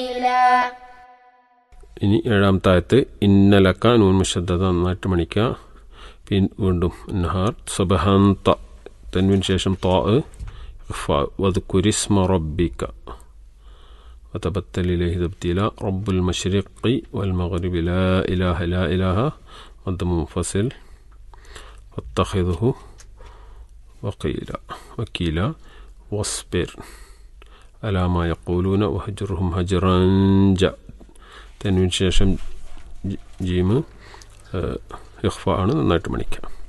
ഇനി ഏഴാമത്തെ ആയത്ത് ഇന്നലക്ക നൂൻ മുഷദ്ദത നന്നായിട്ട് മണിക്കുക പിൻ വീണ്ടും നഹാർ സബഹാന്ത തൻവിന് ശേഷം താ വദ്കുരിസ്മ റബ്ബിക്ക وتبتل إليه تبتيلا رب المشرق والمغرب لا إله لا إله مد منفصل واتخذه وقيلا وكيلا واصبر على ما يقولون وهجرهم هجرا جاء تنوين ശേഷം ജീമ് ഇഖ്ഫ ആണ് നന്നായിട്ട് മണിക്കാം